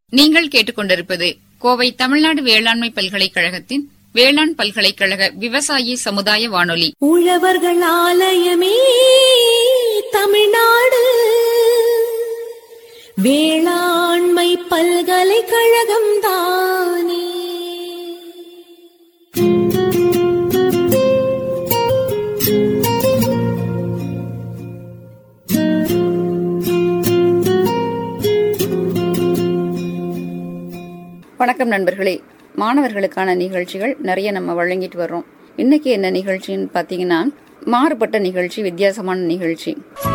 நீங்கள் கேட்டுக்கொண்டிருப்பது கோவை தமிழ்நாடு வேளாண்மை பல்கலைக்கழகத்தின் வேளாண் பல்கலைக்கழக விவசாயி சமுதாய வானொலி உழவர்கள் ஆலயமே தமிழ்நாடு வேளாண்மை பல்கலைக்கழகம் தானே வணக்கம் நண்பர்களே மாணவர்களுக்கான நிகழ்ச்சிகள் நிறைய நம்ம வழங்கிட்டு வர்றோம் இன்னைக்கு என்ன நிகழ்ச்சின்னு பாத்தீங்கன்னா மாறுபட்ட நிகழ்ச்சி வித்தியாசமான நிகழ்ச்சி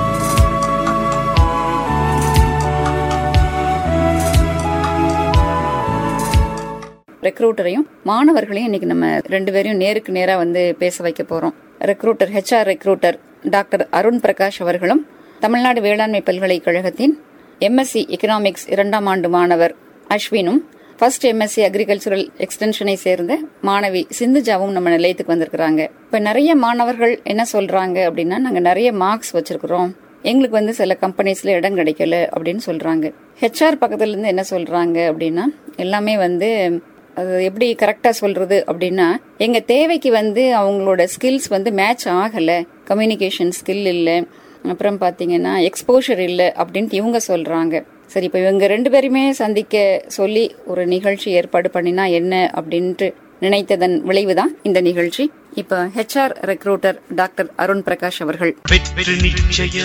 ரெக்ரூட்டரையும் மாணவர்களையும் இன்னைக்கு நம்ம ரெண்டு பேரையும் நேருக்கு நேரா வந்து பேச வைக்க போறோம் recruiter HR recruiter doctor Arun Prakash அவர்களும் தமிழ்நாடு வேளாண்மை பல்கலைக்கழகத்தின் எம்எஸ்சி எக்கனாமிக்ஸ் இரண்டாம் ஆண்டு மாணவர் அஸ்வினும் ஃபர்ஸ்ட் எம்எஸ்சி அக்ரிகல்ச்சரல் எக்ஸ்டென்ஷனை சேர்ந்த மாணவி சிந்துஜாவும் நம்ம நிலையத்துக்கு வந்திருக்கிறாங்க இப்ப நிறைய மாணவர்கள் என்ன சொல்றாங்க அப்படின்னா நாங்க நிறைய மார்க்ஸ் வச்சிருக்கிறோம் எங்களுக்கு வந்து சில கம்பெனிஸ்ல இடம் கிடைக்கல அப்படின்னு சொல்றாங்க ஹெச்ஆர் பக்கத்துல இருந்து என்ன சொல்றாங்க அப்படின்னா எல்லாமே வந்து அது எப்படி கரெக்டா சொல்றது அப்படின்னா எங்க தேவைக்கு வந்து அவங்களோட ஸ்கில்ஸ் வந்து மேட்ச் ஆகல கம்யூனிகேஷன் ஸ்கில் இல்ல அப்புறம் பாத்தீங்கன்னா எக்ஸ்போஷர் இல்ல அப்படின்ட்டு இவங்க சொல்றாங்க சரி இப்ப இவங்க ரெண்டு பேருமே சந்திக்க சொல்லி ஒரு நிகழ்ச்சி ஏற்பாடு பண்ணினா என்ன அப்படின்ட்டு நினைத்ததன் விளைவுதான் இந்த நிகழ்ச்சி இப்ப HR recruiter doctor Arun Prakash அவர்கள் வெற்றி நிச்சய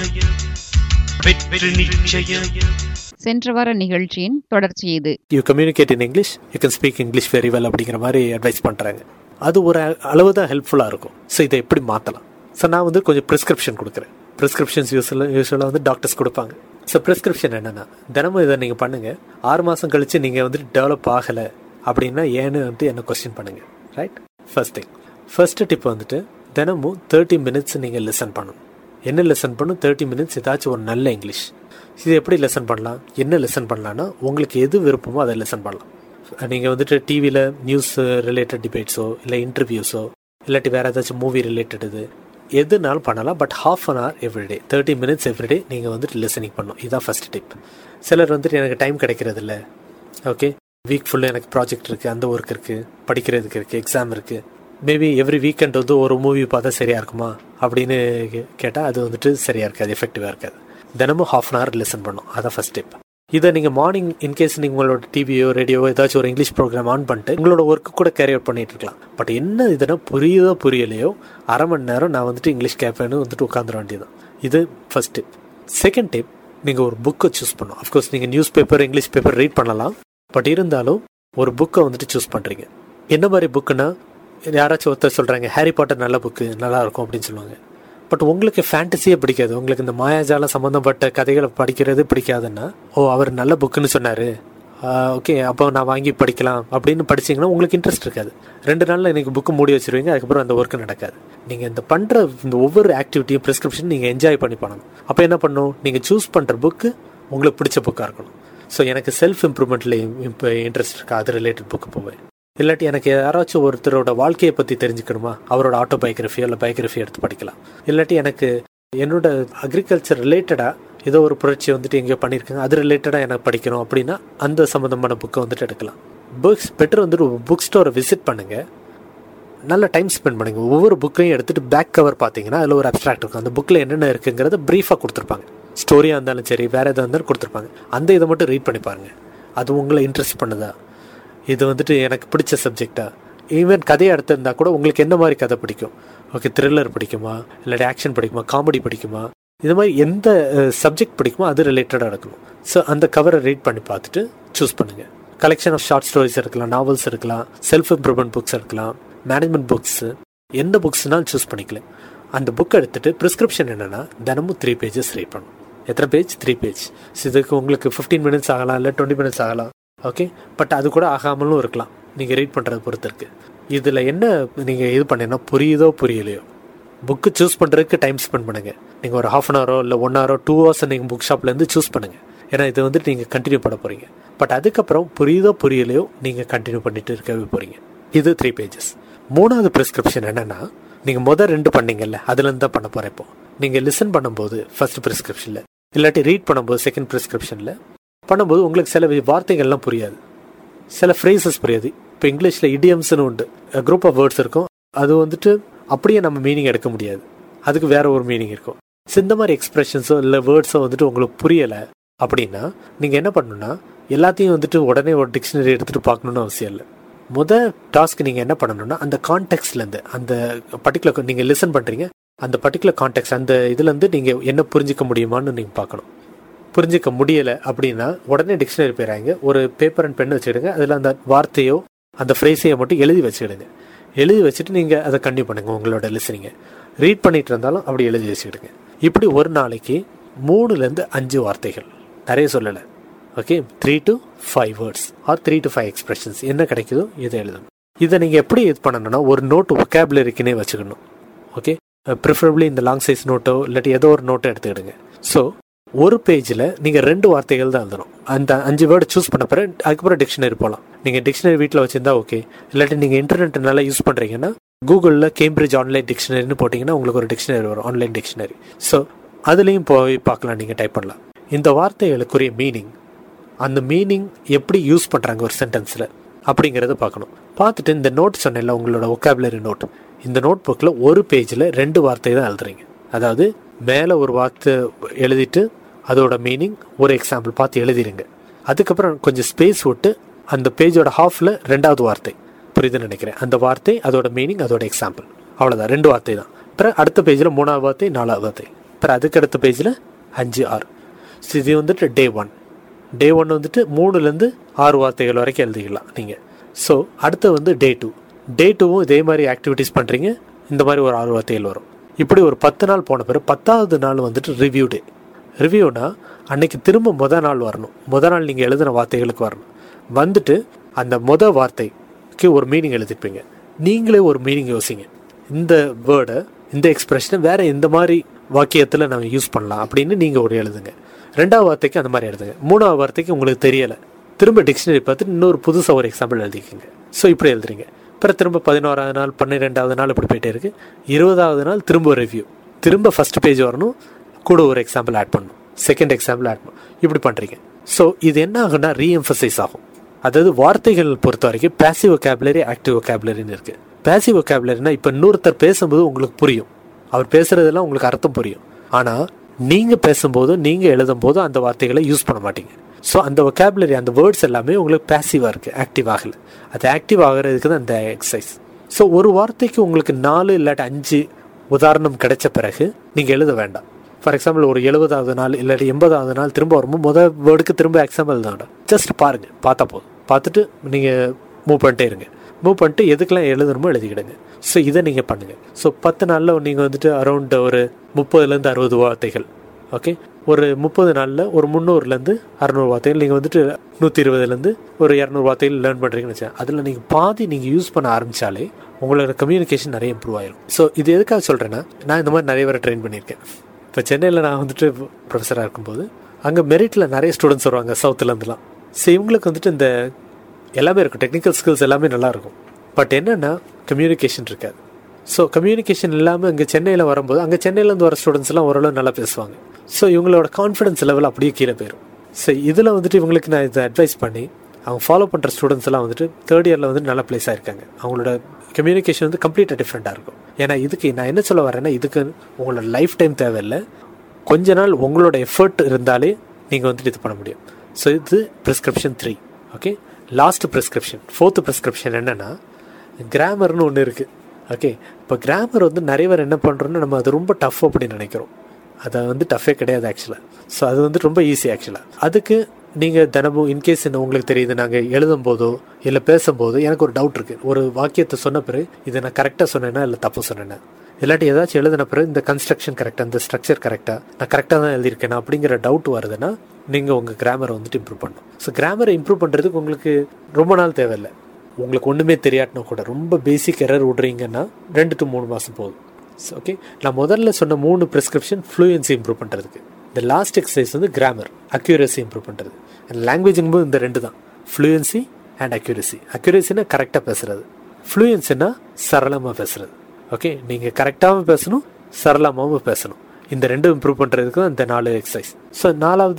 வெற்றி நிச்சய சென்ற வார நிகழ்ச்சியின் தொடர்ச்சி இது you communicate in English you can speak English very well அப்படிங்கிற மாதிரி அட்வைஸ் பண்ணுறாங்க அது ஒரு அளவு தான் ஹெல்ப்ஃபுல்லாக இருக்கும் ஸோ இதை எப்படி மாற்றலாம் ஸோ நான் வந்து கொஞ்சம் ப்ரிஸ்கிரிப்ஷன் கொடுக்குறேன் ப்ரிஸ்கிரிப்ஷன்ஸ் யூஸ்வலாக யூஸ்வலாக வந்து டாக்டர்ஸ் கொடுப்பாங்க ஸோ ப்ரிஸ்கிரிப்ஷன் என்னென்னா தினமும் இதை நீங்கள் பண்ணுங்கள் ஆறு மாதம் கழித்து நீங்கள் வந்துட்டு டெவலப் ஆகலை அப்படின்னா ஏன்னு வந்துட்டு என்ன கொஸ்டின் பண்ணுங்கள் right first thing first tip வந்துட்டு தினமும் தேர்ட்டி மினிட்ஸ் நீங்கள் லிசன் பண்ணணும் என்ன லெசன் பண்ணும் தேர்ட்டி மினிட்ஸ் ஏதாச்சும் ஒரு நல்ல இங்கிலீஷ் இது எப்படி லெசன் பண்ணலாம் என்ன லெசன் பண்ணலான்னா உங்களுக்கு எது விருப்பமோ அதை லெசன் பண்ணலாம் நீங்கள் வந்துட்டு டிவியில் நியூஸ் ரிலேட்டட் டிபேட்ஸோ இல்லை இன்டர்வியூஸோ இல்லாட்டி வேறு ஏதாச்சும் மூவி ரிலேட்டட் இது எதுனாலும் பண்ணலாம் but half an hour everyday thirty minutes everyday நீங்கள் வந்துட்டு லிசனிங் பண்ணணும் இதுதான் ஃபர்ஸ்ட் டிப் சிலர் வந்துட்டு எனக்கு டைம் கிடைக்கிறது இல்லை ஓகே வீக் ஃபுல்லாக எனக்கு ப்ராஜெக்ட் இருக்குது அந்த ஒர்க் இருக்குது படிக்கிறதுக்கு இருக்குது எக்ஸாம் இருக்குது மேபி எவ்ரி வீக்கெண்ட் வந்து ஒரு மூவி பார்த்தா சரியாக இருக்குமா அப்படின்னு கேட்டால் அது வந்துட்டு சரியாக இருக்காது எஃபெக்டிவாக இருக்காது தினமும் ஹாஃப் அன் ஹவர் லிசன் பண்ணும் அதான் ஃபர்ஸ்ட் ஸ்டெப் இதை நீங்கள் மார்னிங் இன்கேஸ் நீங்கள் உங்களோட டிவியோ ரேடியோவோ ஏதாச்சும் ஒரு இங்கிலீஷ் ப்ரோக்ராம் ஆன் பண்ணிட்டு உங்களோட ஒர்க்கு கூட கேரி அவுட் பண்ணிட்டு இருக்கலாம் பட் என்ன இதுனா புரியுதோ புரியலையோ அரை மணி நேரம் நான் வந்துட்டு இங்கிலீஷ் கேட்பேன்னு வந்துட்டு உட்காந்துட வேண்டியதான் இது ஃபர்ஸ்ட் டிப் செகண்ட் டிப் நீங்கள் ஒரு புக்கை சூஸ் பண்ணணும் அஃப்கோர்ஸ் நீங்கள் newspaper English paper read பண்ணலாம் பட் இருந்தாலும் ஒரு புக்கை வந்துட்டு சூஸ் பண்ணுறீங்க என்ன மாதிரி புக்குன்னா யாராச்சும் ஒருத்தர் சொல்கிறாங்க ஹாரி பாட்டர் நல்ல புக்கு நல்லா இருக்கும் அப்படின்னு சொல்லுவாங்க பட் உங்களுக்கு ஃபேண்டசியே பிடிக்காது உங்களுக்கு இந்த மாயாஜாலம் சம்மந்தப்பட்ட கதைகளை படிக்கிறது பிடிக்காதுன்னா ஓ அவர் நல்ல புக்குன்னு சொன்னார் ஓகே அப்போ நான் வாங்கி படிக்கலாம் அப்படின்னு படிச்சீங்கன்னா உங்களுக்கு இன்ட்ரெஸ்ட் இருக்காது ரெண்டு நாளில் எனக்கு புக்கு மூடி வச்சிருவீங்க அதுக்கப்புறம் அந்த ஒர்க்கு நடக்காது நீங்கள் இந்த பண்ணுற இந்த ஒவ்வொரு ஆக்டிவிட்டியும் ப்ரிஸ்கிரிப்ஷன் நீங்கள் என்ஜாய் பண்ணி பண்ணணும் அப்போ என்ன பண்ணும் நீங்கள் சூஸ் பண்ணுற புக்கு உங்களுக்கு பிடிச்ச புக்காக இருக்கணும் ஸோ எனக்கு செல்ஃப் இம்ப்ரூவ்மெண்ட்டில் இப்போ இன்ட்ரெஸ்ட் இருக்கா அது ரிலேட்டட் புக்கு போவேன் இல்லாட்டி எனக்கு யாராச்சும் ஒருத்தரோட வாழ்க்கையை பற்றி தெரிஞ்சுக்கணுமா அவரோட ஆட்டோ பயோகிராஃபி இல்லை பயோகிராஃபி எடுத்து படிக்கலாம் இல்லாட்டி எனக்கு என்னோட அக்ரிகல்ச்சர் ரிலேட்டடாக ஏதோ ஒரு புரட்சி வந்துட்டு எங்கேயோ பண்ணியிருக்காங்க அது ரிலேட்டடாக எனக்கு படிக்கணும் அப்படின்னா அந்த சம்மந்தமான புக்கை வந்துட்டு எடுக்கலாம் புக்ஸ் பெட்டர் வந்துட்டு புக் ஸ்டோரை விசிட் பண்ணுங்கள் நல்ல டைம் ஸ்பெண்ட் பண்ணுங்க ஒவ்வொரு புக்கையும் எடுத்துட்டு பேக் கவர் பார்த்தீங்கன்னா அதில் ஒரு அப்ட்ராக்ட் இருக்கும் அந்த புக்கில் என்னென்ன இருக்குங்கிறத ப்ரீஃபாக கொடுத்துருப்பாங்க ஸ்டோரியாக இருந்தாலும் சரி வேறு எதாக இருந்தாலும் கொடுத்துருப்பாங்க அந்த இதை மட்டும் ரீட் பண்ணி பாருங்க அது உங்களை இன்ட்ரெஸ்ட் பண்ணுதா இது வந்துட்டு எனக்கு பிடிச்ச சப்ஜெக்டா ஈவன் கதையை எடுத்திருந்தா கூட உங்களுக்கு என்ன மாதிரி கதை பிடிக்கும் ஓகே த்ரில்லர் பிடிக்குமா இல்லாட்டி ஆக்ஷன் பிடிக்குமா காமெடி பிடிக்குமா இது மாதிரி எந்த சப்ஜெக்ட் பிடிக்குமோ அது ரிலேட்டடாக இருக்கணும் ஸோ அந்த கவரை ரீட் பண்ணி பார்த்துட்டு சூஸ் பண்ணுங்கள் கலெக்ஷன் ஆஃப் ஷார்ட் ஸ்டோரிஸ் இருக்கலாம் நாவல்ஸ் இருக்கலாம் செல்ஃப் இம்ப்ரூவ்மெண்ட் புக்ஸ் இருக்கலாம் மேனேஜ்மெண்ட் புக்ஸு எந்த புக்ஸ்னாலும் சூஸ் பண்ணிக்கலாம் அந்த புக் எடுத்துட்டு ப்ரிஸ்கிரிப்ஷன் என்னென்னா தினமும் த்ரீ பேஜஸ் ரீட் பண்ணும் எத்தனை பேஜ் த்ரீ பேஜ் இதுக்கு உங்களுக்கு ஃபிஃப்டீன் மினிட்ஸ் ஆகலாம் இல்லை டுவெண்ட்டி மினிட்ஸ் ஆகலாம் ஓகே பட் அது கூட ஆகாமலும் இருக்கலாம் நீங்கள் ரீட் பண்ணுறத பொறுத்து இருக்கு இதில் என்ன நீங்கள் இது பண்ணீங்கன்னா புரியுதோ புரியலையோ புக்கு சூஸ் பண்ணுறதுக்கு டைம் ஸ்பெண்ட் பண்ணுங்கள் நீங்கள் ஒரு ஹாஃப் அன் ஹவரோ இல்லை ஒன் ஹவரோ டூ ஹவர்ஸ் நீங்கள் புக் ஷாப்லேருந்து சூஸ் பண்ணுங்கள் ஏன்னா இது வந்துட்டு நீங்கள் கண்டினியூ பண்ண போகிறீங்க பட் அதுக்கப்புறம் புரியுதோ புரியலையோ நீங்கள் கண்டினியூ பண்ணிட்டு இருக்கவே போகிறீங்க இது த்ரீ பேஜஸ் மூணாவது ப்ரிஸ்கிரிப்ஷன் என்னென்னா நீங்கள் மொதல் ரெண்டு பண்ணீங்கல்ல அதுலேருந்து தான் பண்ண போகிறேன் இப்போ நீங்கள் லிசன் பண்ணும்போது ஃபர்ஸ்ட் ப்ரிஸ்கிரிப்ஷனில் இல்லாட்டி ரீட் பண்ணும்போது செகண்ட் ப்ரிஸ்கிரிப்ஷனில் பண்ணும்போது உங்களுக்கு சில வார்த்தைகள்லாம் புரியாது சில ஃப்ரேசஸ் புரியாது இப்போ இங்கிலீஷில் இடியம்ஸ்னு உண்டு குரூப் ஆஃப் வேர்ட்ஸ் இருக்கும் அது வந்துட்டு அப்படியே நம்ம மீனிங் எடுக்க முடியாது அதுக்கு வேற ஒரு மீனிங் இருக்கும் So, இந்த மாதிரி எக்ஸ்பிரஷன்ஸோ இல்லை வேர்ட்ஸோ வந்துட்டு உங்களுக்கு புரியலை அப்படின்னா நீங்கள் என்ன பண்ணணும்னா எல்லாத்தையும் வந்துட்டு உடனே ஒரு டிக்ஷனரி எடுத்துகிட்டு பார்க்கணுன்னு அவசியம் இல்லை முத டாஸ்க் நீங்கள் என்ன பண்ணணும்னா அந்த கான்டெக்ட்லேருந்து அந்த பர்டிகுலர் நீங்கள் லிசன் பண்ணுறீங்க அந்த பர்டிகுலர் கான்டெக்ட் அந்த இதுலேருந்து நீங்கள் என்ன புரிஞ்சிக்க முடியுமான்னு நீங்கள் பார்க்கணும் புரிஞ்சிக்க முடியலை அப்படின்னா உடனே டிக்ஷனரி போயிறாங்க ஒரு பேப்பர் அண்ட் பென் வச்சுக்கிடுங்க அதில் அந்த வார்த்தையோ அந்த ஃப்ரேஸையோ மட்டும் எழுதி வச்சுக்கிடுங்க எழுதி வச்சுட்டு நீங்கள் அதை கண்டினியூ பண்ணுங்க உங்களோட லிசனிங்கை ரீட் பண்ணிட்டு இருந்தாலும் அப்படி எழுதி வச்சுக்கிடுங்க இப்படி ஒரு நாளைக்கு மூணுலேருந்து அஞ்சு வார்த்தைகள் நிறைய சொல்லலை okay three to five words or three to five expressions என்ன கிடைக்குதோ இதை எழுதணும் இதை நீங்கள் எப்படி இது பண்ணணும்னா ஒரு நோட் ஒக்காபுலரிக்குனே வச்சுக்கணும் ஓகே ப்ரிஃபரபிளி இந்த லாங் சைஸ் நோட்டோ இல்லாட்டி ஏதோ ஒரு நோட்டோ எடுத்துக்கிடுங்க ஸோ ஒரு பேஜில் நீங்கள் ரெண்டு வார்த்தைகள் தான் எழுதணும் அந்த அஞ்சு வேர்டு சூஸ் பண்ண பிறகு அதுக்கப்புறம் டிக்ஷனரி போகலாம் நீங்கள் டிக்ஷனரி வீட்டில் வச்சிருந்தா ஓகே இல்லாட்டி நீங்கள் இன்டர்நெட் நல்லா யூஸ் பண்ணுறீங்கன்னா கூகுளில் கேம்பிரிட்ஜ் ஆன்லைன் டிக்ஷனரின்னு போட்டிங்கன்னா உங்களுக்கு ஒரு டிக்ஷனரி வரும் ஆன்லைன் டிக்ஷனரி ஸோ அதுலேயும் போய் பார்க்கலாம் நீங்கள் டைப் பண்ணலாம் இந்த வார்த்தைகளுக்குரிய மீனிங் அந்த மீனிங் எப்படி யூஸ் பண்ணுறாங்க ஒரு சென்டென்ஸில் அப்படிங்கிறத பார்க்கணும் பார்த்துட்டு இந்த நோட் சொன்னேன்ல உங்களோட ஒக்காபுலரி நோட் இந்த நோட் புக்கில் ஒரு பேஜில் ரெண்டு வார்த்தை தான் எழுதுறீங்க அதாவது மேலே ஒரு வார்த்தை எழுதிட்டு அதோட மீனிங் ஒரு எக்ஸாம்பிள் பார்த்து எழுதிருங்க அதுக்கப்புறம் கொஞ்சம் ஸ்பேஸ் விட்டு அந்த பேஜோட ஹாஃபில் ரெண்டாவது வார்த்தை புரியுதுன்னு நினைக்கிறேன் அந்த வார்த்தை அதோட மீனிங் அதோட எக்ஸாம்பிள் அவ்வளோதான் ரெண்டு வார்த்தை தான் அப்புறம் அடுத்த பேஜில் மூணாவது வார்த்தை நாலாவது வார்த்தை அப்புறம் அதுக்கு அடுத்த பேஜில் அஞ்சு ஆறு ஸோ இது வந்துட்டு டே ஒன் டே ஒன் வந்துட்டு மூணுலேருந்து ஆறு வார்த்தைகள் வரைக்கும் எழுதிக்கலாம் நீங்கள் ஸோ அடுத்து வந்து டே டூ டே டூவும் இதே மாதிரி ஆக்டிவிட்டீஸ் பண்ணுறீங்க இந்த மாதிரி ஒரு ஆறு வார்த்தைகள் வரும் இப்படி ஒரு பத்து நாள் போன பிறகு பத்தாவது நாள் வந்துட்டு ரிவ்யூ டே ரிவ்யூனா அன்னைக்கு திரும்ப முத நாள் வரணும் முத நாள் நீங்கள் எழுதின வார்த்தைகளுக்கு வரணும் வந்துட்டு அந்த முத வார்த்தைக்கு ஒரு மீனிங் எழுதிப்பீங்க நீங்களே ஒரு மீனிங் யோசிங்க இந்த வேர்டை இந்த எக்ஸ்பிரஷனை வேற எந்த மாதிரி வாக்கியத்தில் நம்ம யூஸ் பண்ணலாம் அப்படின்னு நீங்கள் ஒரு எழுதுங்க ரெண்டாவது வார்த்தைக்கு அந்த மாதிரி எழுதுங்க மூணாவது வார்த்தைக்கு உங்களுக்கு தெரியலை திரும்ப டிக்ஷனரி பார்த்து இன்னொரு புதுசாக ஒரு எக்ஸாம்பிள் எழுதிக்கோங்க ஸோ இப்படி எழுதுறீங்க அப்புறம் திரும்ப பதினோராவது நாள் பன்னிரெண்டாவது நாள் இப்படி போயிட்டே இருக்கு இருபதாவது நாள் திரும்ப ரிவ்யூ திரும்ப ஃபர்ஸ்ட் பேஜ் வரணும் கூட ஒரு எக்ஸாம்பிள் ஆட் பண்ணணும் செகண்ட் எக்ஸாம்பிள் ஆட் பண்ணணும் இப்படி பண்ணுறீங்க ஸோ இது என்ன ஆகும்னா ரீஎம்ஃபசைஸ் ஆகும் அதாவது வார்த்தைகள் பொறுத்த வரைக்கும் பேசிவ் ஒகேபுலரி ஆக்டிவ் ஒகேபுலரின்னு இருக்கு பேசிவ் ஒகேபுலரினா இப்போ இன்னொருத்தர் பேசும்போது உங்களுக்கு புரியும் அவர் பேசுறதெல்லாம் உங்களுக்கு அர்த்தம் புரியும் ஆனால் நீங்கள் பேசும்போது நீங்கள் எழுதும் போது அந்த வார்த்தைகளை யூஸ் பண்ண மாட்டீங்க ஸோ அந்த ஒகேபுலரி அந்த வேர்ட்ஸ் எல்லாமே உங்களுக்கு பேசிவாக இருக்குது ஆக்டிவ் ஆகல அது ஆக்டிவ் ஆகிறதுக்கு தான் அந்த எக்ஸசைஸ் ஸோ ஒரு வார்த்தைக்கு உங்களுக்கு நாலு இல்லாட்டி அஞ்சு உதாரணம் கிடைச்ச பிறகு நீங்கள் எழுத வேண்டாம் ஃபார் எக்ஸாம்பிள் ஒரு எழுபதாவது நாள் இல்லாட்டி எண்பதாவது நாள் திரும்ப வரும்போது முதல் வேர்டுக்கு திரும்ப எக்ஸாம்பிள் எழுத வேண்டாம் ஜஸ்ட் பாருங்கள் பார்த்தா போதும் பார்த்துட்டு நீங்கள் மூவ் பண்ணிட்டே இருங்க மூவ் பண்ணிட்டு எதுக்கெல்லாம் எழுதணுமோ எழுதிக்கிடுங்க ஸோ இதை நீங்கள் பண்ணுங்கள் ஸோ பத்து நாளில் நீங்கள் வந்துட்டு அரௌண்ட் ஒரு முப்பதுலேருந்து அறுபது வார்த்தைகள் ஓகே ஒரு முப்பது நாளில் ஒரு முந்நூறுலேருந்து அறநூறு வார்த்தைகள் நீங்கள் வந்துட்டு நூற்றி இருபதுலேருந்து ஒரு இரநூறு வார்த்தைகள் லேர்ன் பண்ணுறீங்கன்னு வச்சேன் அதில் நீங்கள் பாதி நீங்கள் யூஸ் பண்ண ஆரம்பித்தாலே உங்களோட கம்யூனிகேஷன் நிறைய இம்ப்ரூவ் ஆயிரும் ஸோ இது எதுக்காக சொல்கிறேன்னா நான் இந்த மாதிரி நிறைய பேரை ட்ரெயின் பண்ணியிருக்கேன் இப்போ சென்னையில் நான் வந்துட்டு ப்ரொஃபஸராக இருக்கும்போது அங்கே மெரிட்டில் நிறைய ஸ்டூடெண்ட்ஸ் வருவாங்க சவுத்துலேருந்துலாம் ஸோ இவங்களுக்கு வந்துட்டு இந்த எல்லாமே இருக்கும் டெக்னிக்கல் ஸ்கில்ஸ் எல்லாமே நல்லா இருக்கும் பட் என்னென்னா கம்யூனிகேஷன் இருக்காது ஸோ கம்யூனிகேஷன் இல்லாமல் இங்கே சென்னையில் வரும்போது அங்கே சென்னையிலேருந்து வர ஸ்டூடெண்ட்ஸ் எல்லாம் ஓரளவு நல்லா பேசுவாங்க ஸோ இவங்களோட கான்ஃபிடன்ஸ் லெவல் அப்படியே கீழே போயிடும் ஸோ இதில் வந்துட்டு இவங்களுக்கு நான் இதை அட்வைஸ் பண்ணி அவங்க ஃபாலோ பண்ணுற ஸ்டூடெண்ட்ஸ் எல்லாம் வந்துட்டு தேர்ட் இயரில் வந்து நல்ல பிளேஸ் ஆயிருக்காங்க அவங்களோட கம்யூனிகேஷன் வந்து கம்ப்ளீட்டாக டிஃப்ரெண்ட்டாக இருக்கும் ஏன்னா இதுக்கு நான் என்ன சொல்ல வரேன்னா இதுக்கு உங்களோட லைஃப் டைம் தேவையில்லை கொஞ்ச நாள் உங்களோட எஃபர்ட் இருந்தாலே நீங்கள் வந்துட்டு இது பண்ண முடியும் ஸோ இது prescription three okay last prescription fourth prescription என்னென்னா கிராமர்னு ஒன்று இருக்குது ஓகே இப்போ கிராமர் வந்து நிறைய பேர் என்ன பண்ணுறோன்னா நம்ம அது ரொம்ப டஃப் அப்படின்னு நினைக்கிறோம் அதை வந்து டஃபே கிடையாது ஆக்சுவலாக ஸோ அது வந்து ரொம்ப ஈஸி ஆக்சுவலாக அதுக்கு நீங்கள் தினமும் இன்கேஸ் என்ன உங்களுக்கு தெரியுது நாங்கள் எழுதும் போதோ இல்லை பேசும்போதோ எனக்கு ஒரு டவுட் இருக்குது ஒரு வாக்கியத்தை சொன்ன பிறகு இதை நான் கரெக்டாக சொன்னேன்னா இல்லை தப்பு சொன்னேன்னா இல்லாட்டி ஏதாச்சும் எழுதின பிறகு இந்த கன்ஸ்ட்ரக்ஷன் கரெக்டாக இந்த ஸ்ட்ரக்சர் கரெக்டாக நான் கரெக்டாக தான் எழுதியிருக்கேனா அப்படிங்கிற டவுட் வருதுன்னா நீங்கள் உங்கள் கிராமரை வந்துட்டு இம்ப்ரூவ் பண்ணணும் ஸோ கிராமரை இம்ப்ரூவ் பண்ணுறதுக்கு உங்களுக்கு ரொம்ப நாள் தேவையில்லை உங்களுக்கு ஒன்றுமே தெரியாட்டினா கூட ரொம்ப பேசிக் எரர் விட்றீங்கன்னா ரெண்டு டு மூணு மாதம் போதும் ஓகே நான் முதல்ல சொன்ன மூணு ப்ரிஸ்கிரிப்ஷன் ஃப்ளூயன்சி இம்ப்ரூவ் பண்ணுறதுக்கு இந்த லாஸ்ட் எக்ஸசைஸ் வந்து கிராமர் அக்யூரசி இம்ப்ரூவ் பண்ணுறது அண்ட் லாங்குவேஜுங்கும் போது இந்த ரெண்டு தான் ஃப்ளூயன்சி அண்ட் அக்யூரசி அக்யூரசினா கரெக்டாக பேசுறது ஃப்ளூயன்சினா சரளமாக பேசுறது ஓகே நீங்கள் கரெக்டாகவும் பேசணும் சரளமாகவும் பேசணும் இந்த ரெண்டும் இம்ப்ரூவ் பண்ணுறதுக்கு தான் இந்த நாலு எக்ஸசைஸ் ஸோ நாலாவது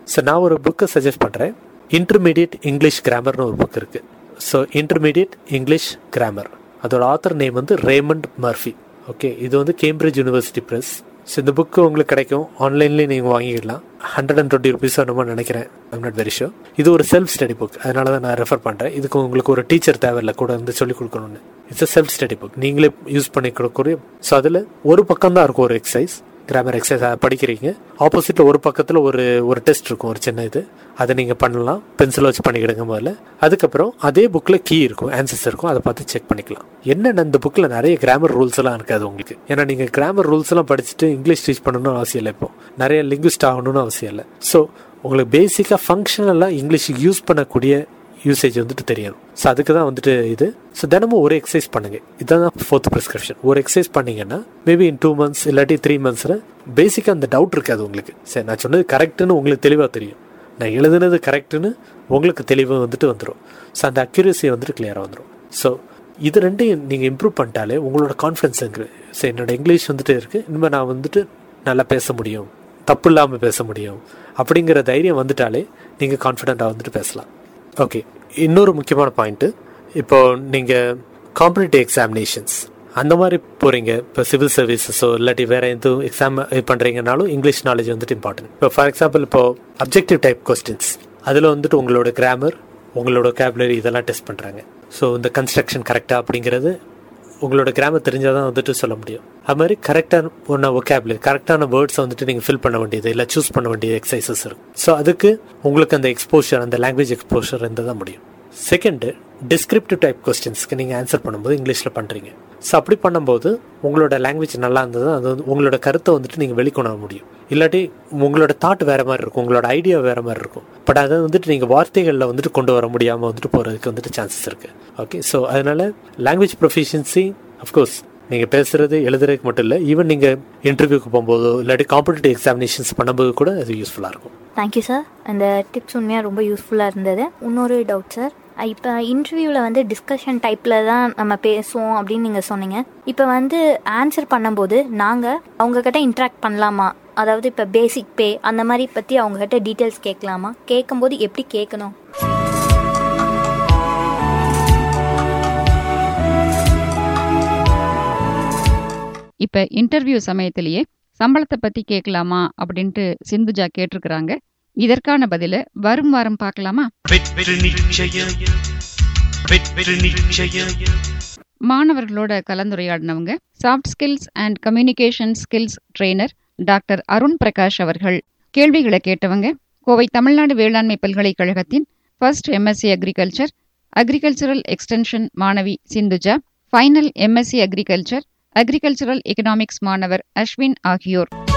ஸோ நான் ஒரு புக்கை சஜஸ்ட் பண்ணுறேன் இன்டர்மீடியட் இங்கிலீஷ் கிராமர்னு ஒரு புக் இருக்குது ஸோ இன்டர்மீடியட் இங்கிலீஷ் கிராமர் அதோட ஆத்தர் நேம் வந்து ரேமண்ட் மர்ஃபி ஓகே இது வந்து கேம்பிரிட்ஜ் யூனிவர்சிட்டி ப்ரெஸ் ஸோ இந்த புக்கு உங்களுக்கு கிடைக்கும் ஆன்லைன்லேயே நீங்கள் வாங்கிக்கலாம் ஹண்ட்ரட் அண்ட் டுவெண்ட்டி ருபீஸ் என்னமோ நினைக்கிறேன் ஐம் நாட் வெரி ஷோ இது ஒரு செல்ஃப் ஸ்டடி புக் அதனால தான் நான் ரெஃபர் பண்ணுறேன் இதுக்கு உங்களுக்கு ஒரு டீச்சர் தேவையில்ல கூட வந்து சொல்லிக் கொடுக்கணும்னு இட்ஸ் செல்ஃப் ஸ்டடி புக் நீங்களே யூஸ் பண்ணி கொடுக்கக்கூடிய ஸோ அதில் ஒரு பக்கம் தான் இருக்கும் ஒரு எக்ஸசைஸ் கிராமர் எக்ஸசைஸ் படிக்கிறீங்க ஆப்போசிட்ல ஒரு பக்கத்தில் ஒரு ஒரு டெஸ்ட் இருக்கும் ஒரு சின்ன இது அதை நீங்கள் பண்ணலாம் பென்சிலை வச்சு பண்ணிக்கிடுங்க முதல்ல அதுக்கப்புறம் அதே புக்கில் கீ இருக்கும் ஆன்சர்ஸ் இருக்கும் அதை பார்த்து செக் பண்ணிக்கலாம் என்னென்ன இந்த புக்கில் நிறைய கிராமர் ரூல்ஸ் எல்லாம் இருக்காது உங்களுக்கு ஏன்னா நீங்கள் கிராமர் ரூல்ஸ் எல்லாம் படிச்சுட்டு இங்கிலீஷ் டீச் பண்ணணும்னு அவசியம் இல்லை இப்போ நிறைய லிங்குவிஸ்ட் ஆகணும்னு அவசியம் இல்லை ஸோ உங்களுக்கு பேசிக்காக ஃபங்க்ஷனலாக இங்கிலீஷுக்கு யூஸ் பண்ணக்கூடிய யூசேஜ் வந்துட்டு தெரியணும் ஸோ அதுக்கு தான் வந்துட்டு இது ஸோ தினமும் ஒரு எக்ஸசைஸ் பண்ணுங்க இதுதான் ஃபோர்த் ப்ரிஸ்கிரிப்ஷன் ஒரு எக்ஸசைஸ் பண்ணீங்கன்னா மேபி இன் டூ மந்த்ஸ் இல்லாட்டி த்ரீ மந்த்ஸில் பேசிக்காக அந்த டவுட் இருக்காது உங்களுக்கு சரி நான் சொன்னது கரெக்டுன்னு உங்களுக்கு தெளிவாக தெரியும் நான் எழுதுனது கரெக்டுன்னு உங்களுக்கு தெளிவாக வந்துட்டு வந்துடும் ஸோ அந்த அக்யூரஸி வந்துட்டு கிளியராக வந்துடும் ஸோ இது ரெண்டையும் நீங்கள் இம்ப்ரூவ் பண்ணிட்டாலே உங்களோட கான்ஃபிடன்ஸ் இருக்குது சரி என்னோட இங்கிலீஷ் வந்துட்டு இருக்குது இனிமேல் நான் வந்துட்டு நல்லா பேச முடியும் தப்பு இல்லாமல் பேச முடியும் அப்படிங்கிற தைரியம் வந்துட்டாலே நீங்கள் கான்ஃபிடென்ட்டாக வந்துட்டு பேசலாம் ஓகே இன்னொரு முக்கியமான பாயிண்ட்டு இப்போ நீங்கள் காம்படிட்டிவ் எக்ஸாமினேஷன்ஸ் அந்த மாதிரி போகிறீங்க இப்போ சிவில் சர்வீசஸோ இல்லாட்டி வேறு எதுவும் எக்ஸாம் இது பண்ணுறீங்கனாலும் இங்கிலீஷ் நாலேஜ் வந்துட்டு இம்பார்ட்டன்ட் இப்போ ஃபார் எக்ஸாம்பிள் இப்போ அப்ஜெக்டிவ் டைப் கொஸ்டின்ஸ் அதில் வந்துட்டு உங்களோட கிராமர் உங்களோட கேப்லரி இதெல்லாம் டெஸ்ட் பண்ணுறாங்க ஸோ இந்த கன்ஸ்ட்ரக்ஷன் கரெக்டாக அப்படிங்கிறது உங்களோட கிராமர் தெரிஞ்சால் தான் வந்துட்டு சொல்ல முடியும் அது மாதிரி கரெக்டான ஒன்று ஒகேப்லரி கரெக்டான வேர்ட்ஸை வந்துட்டு நீங்கள் ஃபில் பண்ண வேண்டியது இல்லை சூஸ் பண்ண வேண்டிய எக்ஸசைசஸ் இருக்கும் ஸோ அதுக்கு உங்களுக்கு அந்த எக்ஸ்போஷர் அந்த லாங்குவேஜ் எக்ஸ்போஷர் இருந்தால் தான் முடியும் செகண்டு டிஸ்கிரிப்டிவ் டைப் கொஸ்டின்ஸ்க்கு நீங்கள் ஆன்சர் பண்ணும்போது இங்கிலீஷில் பண்ணுறீங்க ஸோ அப்படி பண்ணும்போது உங்களோட லாங்குவேஜ் நல்லா இருந்தது அது வந்து உங்களோட கருத்தை வந்துட்டு நீங்கள் வெளிக்கொணர முடியும் இல்லாட்டி உங்களோட தாட் வேறு மாதிரி இருக்கும் உங்களோட ஐடியா வேறு மாதிரி இருக்கும் பட் அதை வந்துட்டு நீங்கள் வார்த்தைகளில் வந்துட்டு கொண்டு வர முடியாமல் வந்துட்டு போகிறதுக்கு வந்துட்டு சான்சஸ் இருக்குது ஓகே ஸோ அதனால் லாங்குவேஜ் ப்ரொஃபிஷியன்சி அஃப்கோர்ஸ் நீங்கள் பேசுறது எழுதுறதுக்கு மட்டும் இல்லை ஈவன் நீங்கள் இன்டர்வியூக்கு போகும்போதோ இல்லாட்டி காம்படிட்டிவ் எக்ஸாமினேஷன்ஸ் பண்ணும்போது கூட அது யூஸ்ஃபுல்லாக இருக்கும் தேங்க்யூ சார் அந்த டிப்ஸ் உண்மையாக ரொம்ப யூஸ்ஃபுல்லாக இருந்தது இன்னொரு டவுட் சார் இப்போ இன்டர்வியூவில் வந்து டிஸ்கஷன் டைப்பில் தான் நம்ம பேசுவோம் அப்படின்னு நீங்கள் சொன்னீங்க இப்போ வந்து ஆன்சர் பண்ணும்போது நாங்கள் அவங்கக்கிட்ட இன்ட்ராக்ட் பண்ணலாமா அதாவது இப்போ பேசிக் பே அந்த மாதிரி பற்றி அவங்கக்கிட்ட டீட்டெயில்ஸ் கேட்கலாமா கேட்கும்போது எப்படி கேட்கணும் இப்ப இன்டர்வியூ சமயத்திலேயே சம்பளத்தை பத்தி கேட்கலாமா அப்படின்ட்டு சிந்துஜா கேட்டிருக்கிறாங்க இதற்கான பதில வரும் வாரம் பார்க்கலாமா வெற்றி நிச்சயம் வெற்றி நிச்சயம் மாணவர்களோட கலந்துரையாடினவங்க soft skills and communication skills trainer doctor Arun Prakash அவர்கள் கேள்விகளை கேட்டவங்க கோவை தமிழ்நாடு வேளாண்மை பல்கலைக்கழகத்தின் first MSc agriculture agricultural extension மாணவி Sindhuja final MSc agriculture agricultural economics மாணவர் அஸ்வின் ஆகியோர்